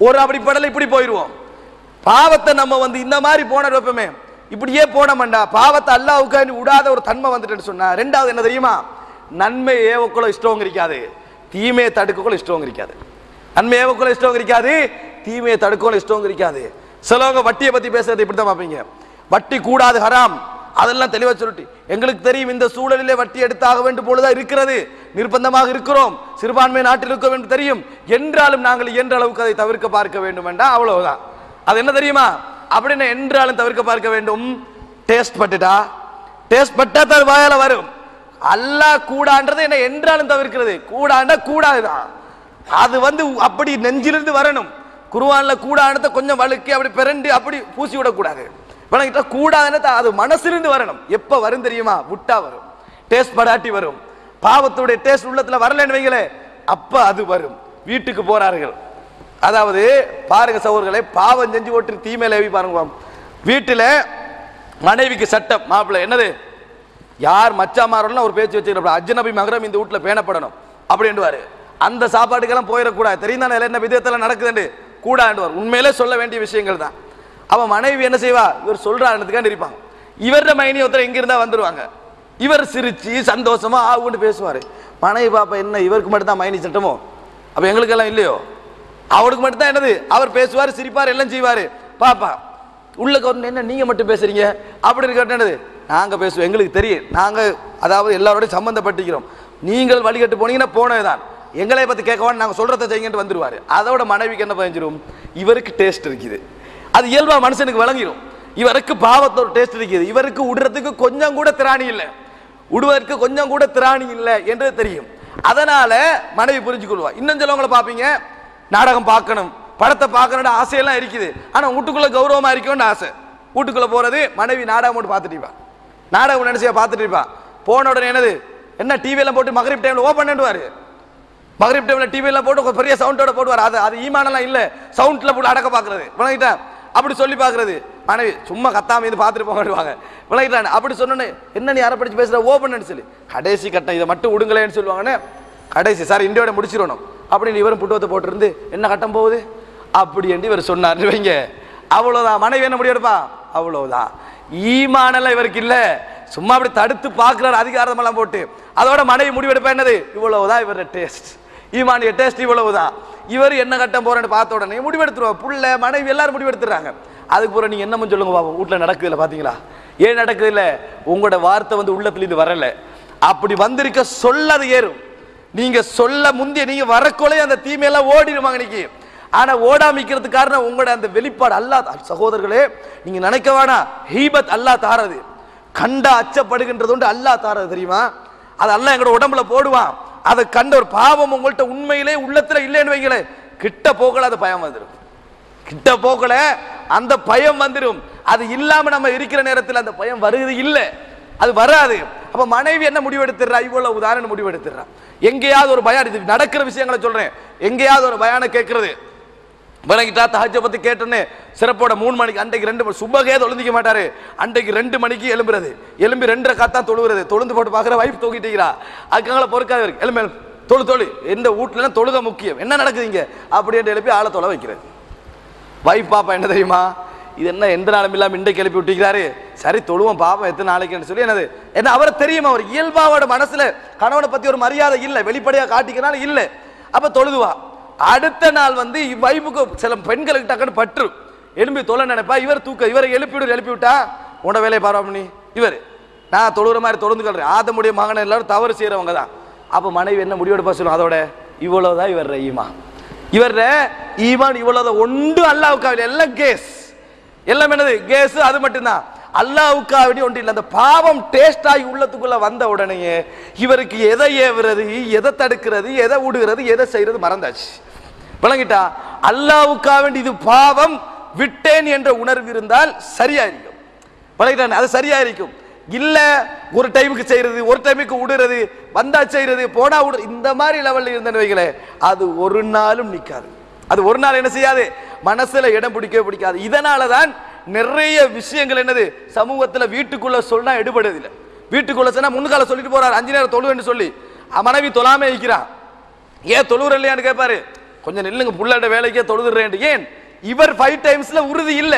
ஒரு அப்படி படல இப்படி போயிடுவோம் பாவத்தை நம்ம வந்து இந்த மாதிரி போன வைப்போமே இப்படியே போனோம்டா பாவத்தை அல்லாவுக்கு விடாத ஒரு தன்மை வந்துட்டுன்னு சொன்னா ரெண்டாவது என்ன தெரியுமா நன்மை ஏவக்குள்ள இஷ்டம் இருக்காது தீமையை தடுக்கக்குள்ள இஷ்டம் இருக்காது நன்மை ஏவக்குள்ள இஷ்டம் இருக்காது தீமையை தடுக்கக்குள்ள இஷ்டம் இருக்காது சிலவங்க வட்டியை பத்தி பேசுறது இப்படி தான் பார்ப்பீங்க வட்டி கூடாது ஹராம் அதெல்லாம் தெளிவா சொல்லிட்டு எங்களுக்கு தெரியும் இந்த சூழலிலே வட்டி எடுத்தாக வேண்டும் போலதான் இருக்கிறது நிர்பந்தமாக இருக்கிறோம் சிறுபான்மை நாட்டில் இருக்க வேண்டும் தெரியும் என்றாலும் நாங்கள் இயன்ற அளவுக்கு அதை தவிர்க்க பார்க்க வேண்டும் என்றா அவ்வளவுதான் அது என்ன தெரியுமா அப்படின்னு என்றாலும் தவிர்க்க பார்க்க வேண்டும் டேஸ்ட் பட்டுட்டா டேஸ்ட் பட்டா தான் வாயால வரும் அல்லாஹ் கூடான்றது என்ன என்றாலும் தவிர்க்கிறது கூடாண்டா கூடாதுதான் அது வந்து அப்படி நெஞ்சிலிருந்து வரணும் குருவான்ல கூடானத்தை கொஞ்சம் வழுக்கி அப்படி பிறண்டு அப்படி பூசி விடக்கூடாது விளங்கிட்டா கூடாதுன்னு அது மனசிலிருந்து வரணும் எப்ப வரும் தெரியுமா விட்டா வரும் டேஸ்ட் படாட்டி வரும் பாவத்துடைய டேஸ்ட் உள்ளத்துல வரலன்னு வைங்களே அப்ப அது வரும் வீட்டுக்கு போறார்கள் அதாவது பாருங்க சகோதரர்களே பாவம் செஞ்சு போட்டு தீமையில ஏவி பாருங்க வீட்டுல மனைவிக்கு சட்டம் மாப்பிள்ளை என்னது யார் மச்சாமாரெல்லாம் ஒரு பேச்சு வச்சுக்கிறப்ப அஜ்னபி மகரம் இந்த வீட்டுல பேணப்படணும் அப்படின்டுவாரு அந்த சாப்பாட்டுக்கெல்லாம் போயிடக்கூடாது தெரியும் தானே என்ன விதத்தில் நடக்குதுன்னு கூடாண்டுவார் உண்மையிலே சொல்ல வேண்டிய விஷயங்கள் தான் அவன் மனைவி என்ன செய்வா இவர் சொல்றாருன்றதுக்காண்டி இருப்பாங்க இவர மைனி ஒருத்தர் எங்க இருந்தா வந்துருவாங்க இவர் சிரிச்சு சந்தோஷமா ஆகுன்னு பேசுவாரு மனைவி பாப்பா என்ன இவருக்கு மட்டும் தான் மைனி சட்டமோ அப்ப எங்களுக்கெல்லாம் இல்லையோ அவருக்கு மட்டும் தான் என்னது அவர் பேசுவார் சிரிப்பார் எல்லாம் செய்வாரு பாப்பா உள்ள கவர்ந்து என்ன நீங்க மட்டும் பேசுறீங்க அப்படின்னு கேட்டது நாங்க பேசுவோம் எங்களுக்கு தெரியும் நாங்க அதாவது எல்லாரோடையும் சம்பந்தப்பட்டிக்கிறோம் நீங்கள் வழிகட்டு போனீங்கன்னா போனதுதான் எங்களை பத்தி கேட்கவான்னு நாங்க சொல்றதை செய்யுங்கன்னு வந்துருவாரு அதோட மனைவிக்கு என்ன பயஞ்சிரும் இவருக்கு டேஸ்ட் இருக்குது அது இயல்பா மனுஷனுக்கு விளங்கிடும் இவருக்கு பாவத்தோட டேஸ்ட் இருக்குது இவருக்கு விடுறதுக்கு கொஞ்சம் கூட திராணி இல்லை விடுவதற்கு கொஞ்சம் கூட திராணி இல்லை என்று தெரியும் அதனால மனைவி புரிஞ்சு கொள்வா இன்னும் சிலவங்களை பார்ப்பீங்க நாடகம் பார்க்கணும் படத்தை பார்க்கணும்னு ஆசையெல்லாம் இருக்குது ஆனா வீட்டுக்குள்ள கௌரவமா இருக்கும்னு ஆசை வீட்டுக்குள்ள போறது மனைவி நாடகம் மட்டும் பார்த்துட்டு இருப்பா நாடகம் நினைச்சியா பார்த்துட்டு இருப்பா போன உடனே என்னது என்ன டிவி எல்லாம் போட்டு மகரிப் டைம்ல ஓபன் பண்ணிடுவாரு மகரிப் டைம்ல டிவி எல்லாம் போட்டு ஒரு பெரிய சவுண்டோட போடுவார் அது அது ஈமானெல்லாம் இல்ல சவுண்ட்ல போட்டு அடக்க பாக்குறது விளங்கிட்டா அப்படி சொல்லி பாக்குறது மனைவி சும்மா கத்தாம இது பார்த்துட்டு போக விளங்கிட்டான் அப்படி சொன்னோன்னே என்ன நீ யாரை படிச்சு பேசுற ஓபன் சொல்லி கடைசி கட்டம் இதை மட்டும் விடுங்களேன்னு சொல்லுவாங்கன்னு கடைசி சார் இந்தியோட முடிச்சிடணும் அப்படின்னு இவரும் புட்டுவத்தை போட்டிருந்து என்ன கட்டம் போகுது அப்படி என்று இவர் சொன்னார் வைங்க அவ்வளவுதான் மனைவி என்ன முடிவெடுப்பா அவ்வளவுதான் ஈமானெல்லாம் இவருக்கு இல்ல சும்மா அப்படி தடுத்து பார்க்கிறார் அதிகாரம் எல்லாம் போட்டு அதோட மனைவி முடிவெடுப்பா என்னது இவ்வளவுதான் இவரோட டேஸ்ட் ஈமானிய டேஸ்ட் இவ்வளவுதான் இவர் என்ன கட்டம் போறேன்னு பார்த்த உடனே முடிவெடுத்துருவா புள்ள மனைவி எல்லாரும் முடிவெடுத்துறாங்க அதுக்கு பிறகு நீங்க என்னமோ சொல்லுங்க பாப்போம் வீட்டுல நடக்குது இல்ல பாத்தீங்களா ஏன் நடக்குது இல்ல உங்களோட வார்த்தை வந்து உள்ளத்துல இருந்து வரல அப்படி வந்திருக்க சொல்ல அது ஏறும் நீங்க சொல்ல முந்தைய நீங்க வரக்கொலை அந்த தீமையெல்லாம் ஓடிடுவாங்க இன்னைக்கு ஆனா ஓடாமிக்கிறது காரணம் உங்களோட அந்த வெளிப்பாடு அல்லாஹ் சகோதரர்களே நீங்க நினைக்க வேணாம் ஹீபத் அல்லாஹ் தாரது கண்டா அச்சப்படுகின்றது உண்டு அல்லாஹ் தாரது தெரியுமா அது அல்லாஹ் எங்களோட உடம்புல போடுவான் அதை கண்ட ஒரு பாவம் உங்கள்ட்ட உண்மையிலே உள்ளத்துல இல்லைன்னு வைங்களேன் கிட்ட போகல அது பயம் வந்துடும் கிட்ட போகல அந்த பயம் வந்துடும் அது இல்லாம நம்ம இருக்கிற நேரத்தில் அந்த பயம் வருது இல்ல அது வராது அப்ப மனைவி என்ன முடிவெடுத்துறா இவ்வளவு உதாரணம் முடிவெடுத்துறா எங்கேயாவது ஒரு பயான் இது நடக்கிற விஷயங்களை சொல்றேன் எங்கேயாவது ஒரு பயானை கேட்கறது விளங்கிட்டா தஹஜ பத்தி கேட்டோன்னே சிறப்போட மூணு மணிக்கு அன்றைக்கு ரெண்டு மணி சுபகே தொழுந்திக்க மாட்டாரு அன்றைக்கு ரெண்டு மணிக்கு எழும்புறது எலும்பி ரெண்டரை காத்தான் தொழுகிறது தொழுந்து போட்டு பார்க்குற வைஃப் தூக்கிட்டீங்களா அதுக்காக பொறுக்காது இருக்கு எலும்பு எலும்பு. தொழு தொழு எந்த வீட்டுல தொழுக முக்கியம் என்ன நடக்குது இங்க அப்படின்னு எழுப்பி ஆளை தொலை வைக்கிறது வைஃப் பாப்பா என்ன தெரியுமா இது என்ன எந்த நாளும் இல்லாம இன்றைக்கு எழுப்பி விட்டுக்கிறாரு சரி தொழுவோம் பாப்பா எத்தனை நாளைக்குன்னு சொல்லி என்னது என்ன அவரை தெரியும் அவர் இயல்பாவோட மனசுல கணவனை பத்தி ஒரு மரியாதை இல்லை வெளிப்படையா காட்டிக்கனால இல்லை அப்ப தொழுதுவா அடுத்த நாள் வந்து வைஃபுக்கு சில பெண்களுக்கு டக்குன்னு பற்று எழுப்பி தொலை நினைப்பா இவர் தூக்க இவரை எழுப்பி விடு எழுப்பி விட்டா உன வேலையை பாராமணி இவர் நான் தொழுகிற மாதிரி தொடர்ந்து கல்றேன் ஆதமுடைய மகன் எல்லாரும் தவறு செய்யறவங்க தான் அப்ப மனைவி என்ன முடிவெடுப்பா சொல்லும் அதோட இவ்வளவுதான் இவர் ஈமா இவர ஈமான் இவ்வளவு ஒன்று அல்லாவுக்காவில் எல்லாம் கேஸ் எல்லாம் என்னது கேஸ் அது மட்டும்தான் அல்லாவுக்காவடி ஒன்று இல்லை அந்த பாவம் டேஸ்ட் ஆகி உள்ளத்துக்குள்ள வந்த உடனேயே இவருக்கு எதை ஏவுறது எதை தடுக்கிறது எதை விடுகிறது எதை செய்யறது மறந்தாச்சு விளங்கிட்டா அல்லாவுக்காக வேண்டி இது பாவம் விட்டேன் என்ற உணர்வு இருந்தால் சரியா இருக்கும் விளங்கிட்டானே அது சரியா இருக்கும் இல்ல ஒரு டைமுக்கு செய்யறது ஒரு டைமுக்கு விடுறது வந்தா செய்யறது போனா விடு இந்த மாதிரி லெவல்ல இருந்தேன்னு வைங்களேன் அது ஒரு நாளும் நிக்காது அது ஒரு நாள் என்ன செய்யாது மனசுல இடம் பிடிக்கவே பிடிக்காது இதனால தான் நிறைய விஷயங்கள் என்னது சமூகத்துல வீட்டுக்குள்ள சொன்னா எடுபடுது இல்ல வீட்டுக்குள்ள சொன்னா முன்னுக்கால சொல்லிட்டு போறாரு அஞ்சு நேரம் தொழுவேன்னு சொல்லி அஹ் மனைவி தொழாம இருக்கிறான் ஏன் தொழுவுற இல்லையான்னு கேட்பாரு கொஞ்சம் நில்லுங்க புள்ளட வேலைக்கே தொழுதுறேன் ஏன் இவர் ஃபைவ் டைம்ஸ்ல உறுதி இல்ல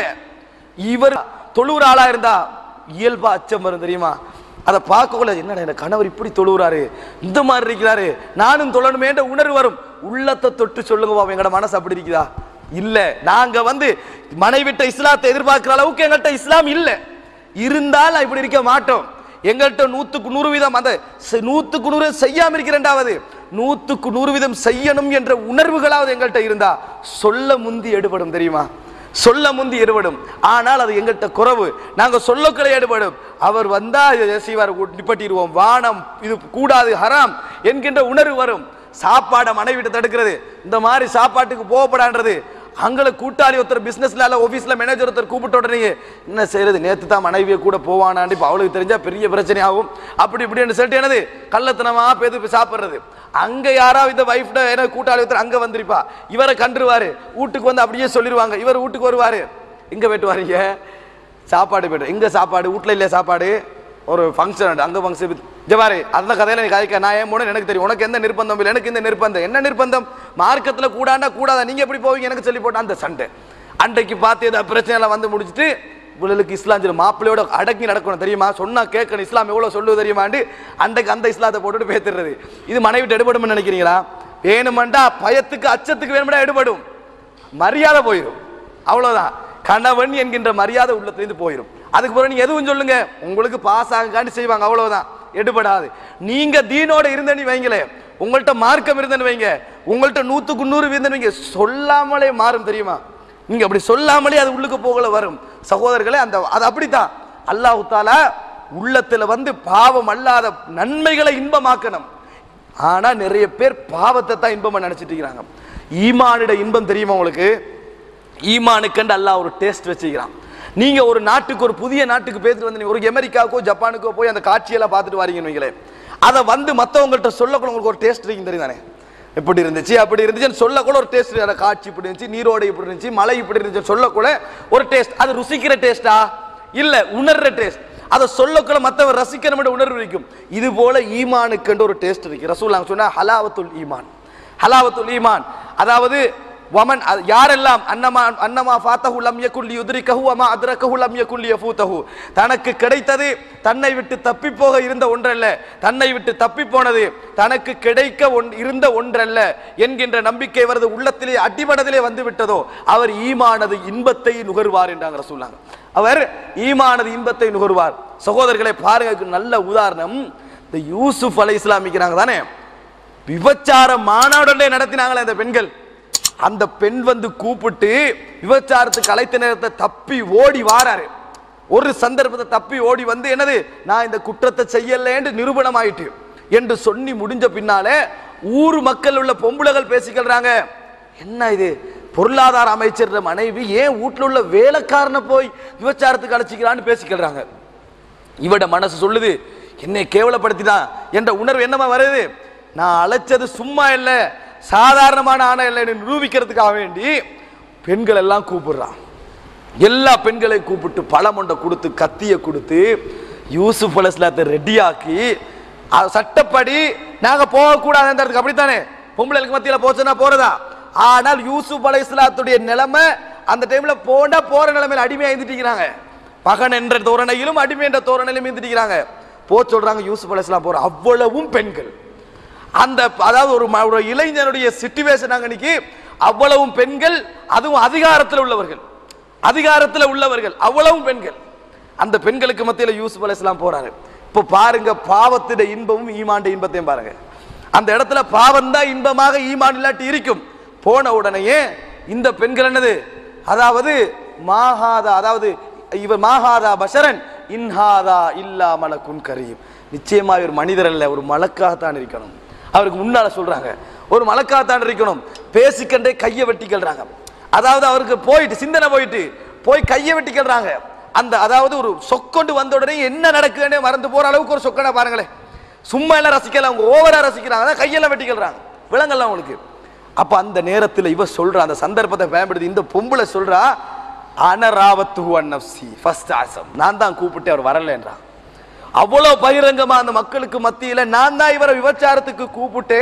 இவர் தொழுவுற ஆளா இருந்தா இயல்பா அச்சம் வரும் தெரியுமா அதை பார்க்கக்குள்ள என்னடா என் கணவர் இப்படி தொழுவுறாரு இந்த மாதிரி இருக்கிறாரு நானும் தொழணுமேன்ற உணர்வு வரும் உள்ளத்தை தொட்டு சொல்லுங்க பாப்பா எங்கட மனசு அப்படி இருக்குதா இல்ல நாங்க வந்து மனைவிட்ட இஸ்லாத்தை எதிர்பார்க்கிற அளவுக்கு எங்கள்கிட்ட இஸ்லாம் இல்ல இருந்தால் நான் இப்படி இருக்க மாட்டோம் எங்கள்கிட்ட நூத்துக்கு நூறு வீதம் அந்த செ- நூத்துக்கு நூறு செய்யாம இருக்கிறேன்டாவது நூத்துக்கு நூறு வீதம் செய்யணும் என்ற உணர்வுகளாவது எங்கள்கிட்ட இருந்தா சொல்ல முந்தி எடுபடும் தெரியுமா சொல்ல முந்தி எடுபடும் ஆனால் அது எங்கள்கிட்ட குறைவு நாங்க சொல்லக்களை எடுபடும் அவர் வந்தா இதை செய்வார் நிப்பட்டிடுவோம் வானம் இது கூடாது ஹராம் என்கின்ற உணர்வு வரும் சாப்பாடை மனைவிட்டு தடுக்கிறது இந்த மாதிரி சாப்பாட்டுக்கு போகப்படான்றது அங்களை கூட்டாளி ஒருத்தர் பிசினஸ்ல இல்ல ஆபீஸ்ல மேனேஜர் ஒருத்தர் கூப்பிட்ட உடனே என்ன செய்யறது நேத்து தான் மனைவியை கூட போவானான்னு இப்ப அவளுக்கு தெரிஞ்சா பெரிய பிரச்சனை ஆகும் அப்படி இப்படின்னு சொல்லிட்டு என்னது கள்ளத்தனமா பேது சாப்பிடுறது அங்க யாராவது இந்த வைஃப்ட என்ன கூட்டாளி ஒருத்தர் அங்க வந்திருப்பா இவரை கண்டுருவாரு வீட்டுக்கு வந்து அப்படியே சொல்லிடுவாங்க இவர் வீட்டுக்கு வருவாரு எங்க போயிட்டு வரீங்க சாப்பாடு போய்ட்டு எங்க சாப்பாடு வீட்ல இல்லையா சாப்பாடு ஒரு ஃபங்க்ஷன் அங்க ஃபங்க்ஷன் ஜவாரி அந்த கதையில நீ கதைக்க நான் ஏன் போனேன் எனக்கு தெரியும் உனக்கு எந்த நிர்பந்தம் இல்லை எனக்கு இந்த நிர்பந்தம் என்ன நிர்பந்தம் மார்க்கத்துல கூடாண்டா கூடாதா நீங்க எப்படி போவீங்க எனக்கு சொல்லி போட்ட அந்த சண்டை அன்றைக்கு பார்த்து ஏதாவது பிரச்சனை எல்லாம் வந்து முடிச்சுட்டு இவளுக்கு இஸ்லாம் சொல்லி மாப்பிள்ளையோட அடக்கி நடக்கணும் தெரியுமா சொன்னா கேட்கணும் இஸ்லாம் எவ்வளவு சொல்லுவது தெரியுமாண்டு அன்றைக்கு அந்த இஸ்லாத்தை போட்டுட்டு பேத்துறது இது மனைவிட்டு எடுபடும் நினைக்கிறீங்களா வேணுமெண்டா பயத்துக்கு அச்சத்துக்கு வேணுமெண்டா எடுபடும் மரியாதை போயிடும் அவ்வளவுதான் கணவன் என்கின்ற மரியாதை உள்ளத்திலிருந்து போயிடும் அதுக்கு பிறகு நீங்க எதுவும் சொல்லுங்க உங்களுக்கு பாஸ் ஆகாண்டி செய்வாங்க அவ்வளவுதான் எடுபடாது நீங்க தீனோட இருந்தேன்னு வைங்களே உங்கள்ட்ட மார்க்கம் இருந்தேன்னு வைங்க உங்கள்ட்ட நூத்துக்கு நூறு இருந்தேன்னு வைங்க சொல்லாமலே மாறும் தெரியுமா நீங்க அப்படி சொல்லாமலே அது உள்ளுக்கு போகல வரும் சகோதரர்களே அந்த அது அப்படித்தான் அல்லாஹ் தாலா உள்ளத்துல வந்து பாவம் அல்லாத நன்மைகளை இன்பமாக்கணும் ஆனா நிறைய பேர் பாவத்தை தான் இன்பமா நினைச்சிட்டு இருக்கிறாங்க ஈமானிட இன்பம் தெரியுமா உங்களுக்கு ஈமானுக்கண்டு அல்லாஹ் ஒரு டேஸ்ட் வச்சுக்கிறான் நீங்க ஒரு நாட்டுக்கு ஒரு புதிய நாட்டுக்கு பேசிட்டு வந்து நீங்க ஒரு அமெரிக்காவுக்கோ ஜப்பானுக்கோ போய் அந்த காட்சியெல்லாம் பார்த்துட்டு வரீங்கன்னு வைங்களேன் அதை வந்து மற்றவங்கள்ட்ட சொல்லக்கூட உங்களுக்கு ஒரு டேஸ்ட் இருக்கும் தெரியுதானே எப்படி இருந்துச்சு அப்படி இருந்துச்சுன்னு சொல்லக்கூட ஒரு டேஸ்ட் அந்த காட்சி இப்படி இருந்துச்சு நீரோடை இப்படி இருந்துச்சு மலை இப்படி இருந்துச்சு சொல்லக்கூட ஒரு டேஸ்ட் அது ருசிக்கிற டேஸ்டா இல்ல உணர்ற டேஸ்ட் அதை சொல்லக்கூட மற்றவர் ரசிக்கணும் உணர்வு இருக்கும் இது போல ஈமானுக்குன்ற ஒரு டேஸ்ட் இருக்கு ரசூல் சொன்னா ஹலாவத்துல் ஈமான் ஹலாவத்துல் ஈமான் அதாவது வமன் அது யாரெல்லாம் அன்னமா அன்னமா ஃபாத்தஹு லம் யகுல் யுத்ரிகஹு வமா அத்ரகஹு லம் யகுல் யஃபூதஹு தனக்கு கிடைத்தது தன்னை விட்டு தப்பி போக இருந்த ஒன்றல்ல தன்னை விட்டு தப்பி போனது தனக்கு கிடைக்க ஒன் இருந்த ஒன்றல்ல என்கின்ற நம்பிக்கை அவரது உள்ளத்திலே அடிமனதிலே வந்து விட்டதோ அவர் ஈமானது இன்பத்தை நுகர்வார் என்றாங்க சொன்னாங்க அவர் ஈமானது இன்பத்தை நுகர்வார் சகோதரர்களை பாருங்க இதுக்கு நல்ல உதாரணம் இந்த யூசுப் அலை இஸ்லாமிக்கிறாங்க தானே விபச்சார மாநாடுலே நடத்தினாங்களே அந்த பெண்கள் அந்த பெண் வந்து கூப்பிட்டு விபச்சாரத்துக்கு அழைத்த நேரத்தை தப்பி ஓடி வாராரு ஒரு சந்தர்ப்பத்தை தப்பி ஓடி வந்து என்னது நான் இந்த குற்றத்தை செய்யலேன்னு நிரூபணம் ஆயிட்டு என்று சொல்லி முடிஞ்ச பின்னாலே ஊர் மக்கள் உள்ள பொம்பளைகள் பேசிக்கிறாங்க என்ன இது பொருளாதார அமைச்சர் மனைவி ஏன் வீட்டுல உள்ள வேலைக்காரனை போய் விபச்சாரத்துக்கு அழைச்சிக்கிறான்னு பேசிக்கிறாங்க இவட மனசு சொல்லுது என்னை கேவலப்படுத்திதான் என்ற உணர்வு என்னமா வருது நான் அழைச்சது சும்மா இல்ல சாதாரணமான ஆணை இல்லைன்னு நிரூபிக்கிறதுக்காக வேண்டி பெண்கள் எல்லாம் கூப்பிடுறான் எல்லா பெண்களையும் கூப்பிட்டு பழம் ஒன்றை கொடுத்து கத்தியை கொடுத்து யூசுப் அலஸ்லாத்தை ரெடியாக்கி அ- சட்டப்படி நாங்க போகக்கூடாதுன்றதுக்கு அப்படித்தானே பொம்பளைகளுக்கு மத்தியில போச்சுன்னா போறதா ஆனால் யூசுப் அலைஹிஸ்ஸலாத்துடைய நிலைமை அந்த டைம்ல போனா போற நிலைமையில அடிமையா இருந்துட்டீங்கிறாங்க பகன் என்ற தோரணையிலும் அடிமை என்ற தோரணையிலும் இருந்துட்டீங்கிறாங்க போ சொல்றாங்க யூசுப் அலைஹிஸ்ஸலாம் போற அவ்வளவும் பெண்கள் அந்த அதாவது ஒரு ம- ஒரு இளைஞனுடைய சிச்சுவேஷன் அன்னைக்கு அவ்வளவும் பெண்கள் அதுவும் அதிகாரத்தில் உள்ளவர்கள் அதிகாரத்தில் உள்ளவர்கள் அவ்வளவும் பெண்கள் அந்த பெண்களுக்கு மத்தியில யூசுப் அலைஹிஸ்ஸலாம் போறாரு இப்போ பாருங்க பாவத்திட இன்பமும் ஈமாண்ட இன்பத்தையும் பாருங்க அந்த இடத்துல பாவம் தான் இன்பமாக ஈமான் இல்லாட்டி இருக்கும் போன உடனேயே இந்த பெண்கள் என்னது அதாவது மாகாதா அதாவது இவர் மாகாதா பஷரன் இன்ஹாதா இல்லா மலக்குன் கரீம் நிச்சயமா இவர் மனிதர் அல்ல ஒரு மலக்காகத்தான் இருக்கணும் அவருக்கு முன்னால சொல்றாங்க ஒரு மலக்காகத்தான் இருக்கணும் பேசிக்கண்டே கையை வெட்டிக்கிறாங்க அதாவது அவருக்கு போயிட்டு சிந்தனை போயிட்டு போய் கையை வெட்டிக்கிறாங்க அந்த அதாவது ஒரு சொக்கொண்டு வந்த உடனே என்ன நடக்குதுன்னே மறந்து போற அளவுக்கு ஒரு சொக்கனை பாருங்களேன் சும்மா எல்லாம் ரசிக்கல அவங்க ஓவரா ரசிக்கிறாங்க அதான் கையெல்லாம் வெட்டிக்கிறாங்க விலங்கெல்லாம் அவங்களுக்கு அப்ப அந்த நேரத்தில் இவ சொல்றா அந்த சந்தர்ப்பத்தை பயன்படுத்தி இந்த பொம்பளை சொல்றா அனராவத்து அன்னப்சி ஃபர்ஸ்ட் ஆசம் நான் தான் கூப்பிட்டு அவர் வரலன்றான் அவ்வளவு பகிரங்கமா அந்த மக்களுக்கு மத்தியில நான் தான் இவரை விபச்சாரத்துக்கு கூப்பிட்டேன்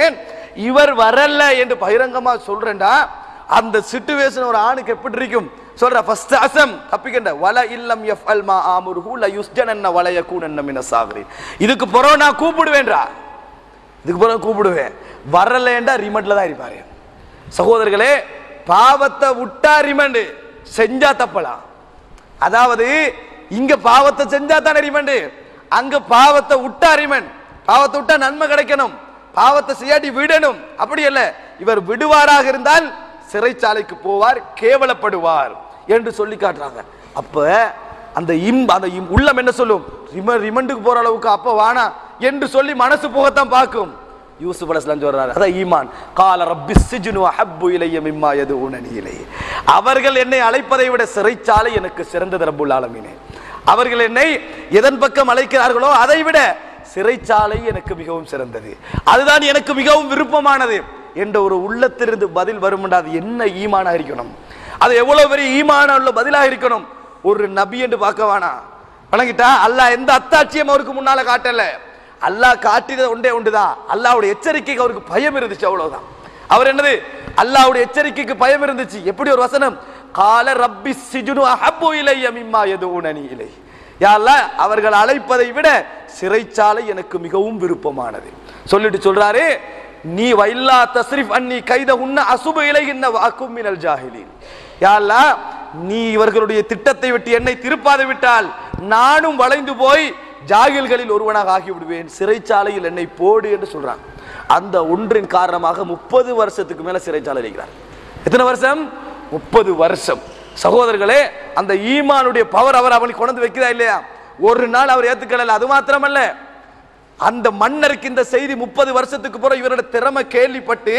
இவர் வரல என்று பகிரங்கமா சொல்றேன்டா அந்த சிச்சுவேஷன் ஒரு ஆணுக்கு எப்படி இருக்கும் சொல்ற ஃபர்ஸ்ட் அசம் தப்பிக்கின்ற வல இல்லம் எஃப் அல் மா ஆமுருஹு ல யுஸ்ஜனன்ன வலய கூனன்ன மின சாகரி இதுக்கு பிறகு நான் கூப்பிடுவேன்றா இதுக்கு பிறகு கூப்பிடுவேன் வரலேண்டா ரிமண்ட்ல தான் இருப்பாரு சகோதரர்களே பாவத்தை விட்டா ரிமண்டு செஞ்சா தப்பலாம் அதாவது இங்க பாவத்தை செஞ்சா தானே ரிமண்டு அங்க பாவத்தை விட்டா ரிமண்ட் பாவத்தை விட்டா நன்மை கிடைக்கணும் பாவத்தை செய்யாட்டி விடணும் அப்படி அல்ல இவர் விடுவாராக இருந்தால் சிறைச்சாலைக்கு போவார் கேவலப்படுவார் என்று சொல்லி காட்டுறாங்க அப்ப அந்த இம் அந்த இம் உள்ளம் என்ன சொல்லும் ரிம ரிமண்டுக்கு போற அளவுக்கு அப்ப வானா என்று சொல்லி மனசு போகத்தான் பார்க்கும் யூசுப் அலைஹிஸ்ஸலாம் சொல்றாரு அதான் ஈமான் கால ரப்பி சிஜ்னு அஹப்பு இலைய மிம்மா யதுஉனனி இலைஹி அவர்கள் என்னை அழைப்பதை விட சிறைச்சாலை எனக்கு சிறந்தது ரப்புல் ஆலமீனே அவர்கள் என்னை எதன் பக்கம் அழைக்கிறார்களோ அதை விட சிறைச்சாலை எனக்கு மிகவும் சிறந்தது அதுதான் எனக்கு மிகவும் விருப்பமானது என்ற ஒரு உள்ளத்திலிருந்து பதில் வரும் அது என்ன ஈமானா இருக்கணும் அது எவ்வளவு பெரிய ஈமான உள்ள பதிலாக இருக்கணும் ஒரு நபி என்று பார்க்க வேணாம் வணங்கிட்டா அல்லாஹ் எந்த அத்தாட்சியம் அவருக்கு முன்னால காட்டல அல்லாஹ் காட்டினது ஒன்றே ஒன்றுதான் அல்லாஹ்வுடைய எச்சரிக்கைக்கு அவருக்கு பயம் இருந்துச்சு அவ்வளவுதான் அவர் என்னது அல்லாஹ்வுடைய எச்சரிக்கைக்கு பயம் இருந்துச்சு எப்படி ஒரு வசனம் கால ரப்பி சிஜுனு அஹப்பு இலைய மிம்மா யதுஉனனி இலை யா அல்லாஹ் அவர்கள் அழைப்பதை விட சிறைச்சாலை எனக்கு மிகவும் விருப்பமானது சொல்லிட்டு சொல்றாரு நீ வைல்லா தஸ்ரிஃப் அன்னி கைத உன்ன அசுப இலைகின்ன வாக்கும் மினல் ஜாஹிலீன் யா அல்லாஹ் நீ இவர்களுடைய திட்டத்தை விட்டு என்னை திருப்பாது விட்டால் நானும் வளைந்து போய் ஜாகில்களில் ஒருவனாக ஆகிவிடுவேன் சிறைச்சாலையில் என்னை போடு என்று சொல்றாங்க அந்த ஒன்றின் காரணமாக முப்பது வருஷத்துக்கு மேல சிறைச்சாலை இருக்கிறார் எத்தனை வருஷம் முப்பது வருஷம் சகோதரர்களே அந்த ஈமானுடைய பவர் அவர் அவனுக்கு கொண்டு வந்து வைக்கிறா இல்லையா ஒரு நாள் அவர் ஏத்துக்கல அது மாத்திரமல்ல அந்த மன்னருக்கு இந்த செய்தி முப்பது வருஷத்துக்கு பிறகு இவரோட திறமை கேள்விப்பட்டு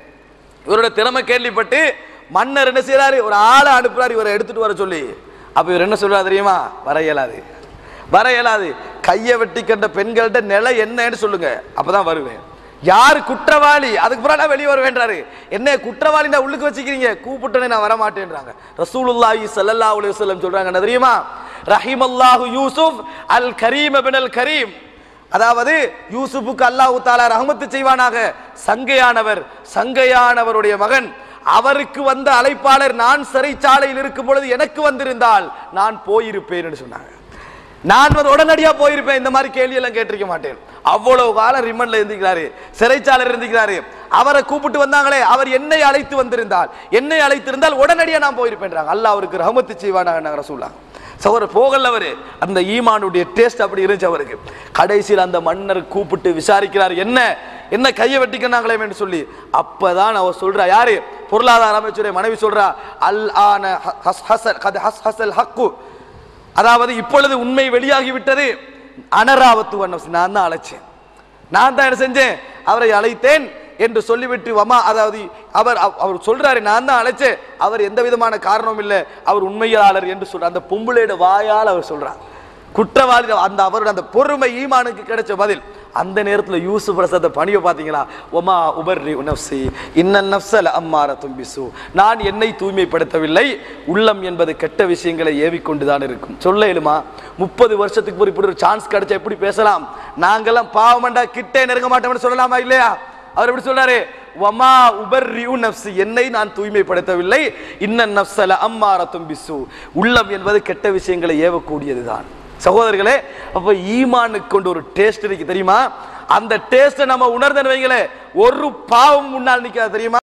இவரோட திறமை கேள்விப்பட்டு மன்னர் என்ன செய்யறாரு ஒரு ஆளை அனுப்புறாரு இவரை எடுத்துட்டு வர சொல்லி அப்ப இவர் என்ன சொல்றாரு தெரியுமா வர இயலாது வர இயலாது கையை வெட்டி கண்ட பெண்கள்ட்ட நிலை என்னன்னு சொல்லுங்க அப்பதான் வருவேன் யார் குற்றவாளி அதுக்கு பிறகு நான் வெளியே வருவேன்றாரு என்ன குற்றவாளி நான் உள்ளுக்கு வச்சுக்கிறீங்க கூப்பிட்டனே நான் வர மாட்டேன்றாங்க ரசூலுல்லாஹி ஸல்லல்லாஹு அலைஹி வஸல்லம் சொல்றாங்க என்ன தெரியுமா ரஹிமல்லாஹு யூசுப் அல் கரீம் பினல் கரீம் அதாவது யூசுப்புக்கு அல்லாஹ் தாலா ரஹமத்து செய்வானாக சங்கையானவர் சங்கையானவருடைய மகன் அவருக்கு வந்த அழைப்பாளர் நான் சிறைச்சாலையில் இருக்கும் பொழுது எனக்கு வந்திருந்தால் நான் போயிருப்பேன் சொன்னாங்க நான் வந்து உடனடியா போயிருப்பேன் இந்த மாதிரி கேள்வி எல்லாம் கேட்டிருக்க மாட்டேன் அவ்வளவு காலம் ரிமண்ட்ல இருந்திருக்கிறாரு சிறைச்சாலையில் இருந்திருக்கிறாரு அவரை கூப்பிட்டு வந்தாங்களே அவர் என்னை அழைத்து வந்திருந்தால் என்னை அழைத்திருந்தால் உடனடியா நான் போயிருப்பேன்றாங்க அல்லாஹ் அவருக்கு ரஹமத்து செய்வானாங்க ரசூலா சகோதரர் போகல அவரு அந்த ஈமானுடைய டேஸ்ட் அப்படி இருந்துச்சு அவருக்கு கடைசியில் அந்த மன்னர் கூப்பிட்டு விசாரிக்கிறார் என்ன என்ன கையை வெட்டிக்கினாங்களே என்று சொல்லி அப்பதான் அவர் சொல்றா யாரு பொருளாதார அமைச்சருடைய மனைவி சொல்றா அல் ஆன ஹஸ் ஹசல் கது ஹஸ் ஹசல் ஹக்கு அதாவது இப்பொழுது உண்மை வெளியாகி விட்டது அனராவத்து வண்ணம் நான் தான் அழைச்சேன் நான் தான் என்ன செஞ்சேன் அவரை அழைத்தேன் என்று சொல்லிவிட்டு வமா அதாவது அவர் அவ- அவர் சொல்றாரு நான் தான் அழைச்சேன் அவர் எந்த விதமான காரணமும் இல்லை அவர் உண்மையாளர் என்று சொல்ற அந்த பொம்பளையோட வாயால் அவர் சொல்றார் குற்றவாளி அந்த அவரோட அந்த பொறுமை ஈமானுக்கு கிடைச்ச பதில் அந்த நேரத்தில் யூசுப் பிரசாத பணியை பார்த்தீங்களா ஒமா உபர்ரி நப்சி இன்ன நப்சல அம்மார தும்பிசு நான் என்னை தூய்மைப்படுத்தவில்லை உள்ளம் என்பது கெட்ட விஷயங்களை ஏவிக்கொண்டுதான் இருக்கும் சொல்ல இயலுமா முப்பது வருஷத்துக்கு ஒரு இப்படி ஒரு சான்ஸ் கிடைச்சா எப்படி பேசலாம் நாங்கெல்லாம் பாவமண்டா கிட்டே நெருங்க மாட்டோம்னு சொல்லலாமா இல்லையா அவர் எப்படி சொல்றாரு வமா உபர்ரியூ நப்சி என்னை நான் தூய்மைப்படுத்தவில்லை இன்ன நப்சல அம்மார தும்பிசு உள்ளம் என்பது கெட்ட விஷயங்களை ஏவக்கூடியதுதான் சகோதரர்களே அப்ப ஈமானுக்கு கொண்டு ஒரு டேஸ்ட் இருக்கு தெரியுமா அந்த டேஸ்ட்டை நம்ம உணர்ந்தேன்னு வைங்களேன் ஒரு பாவம் முன்னால் நிக்காது தெரியுமா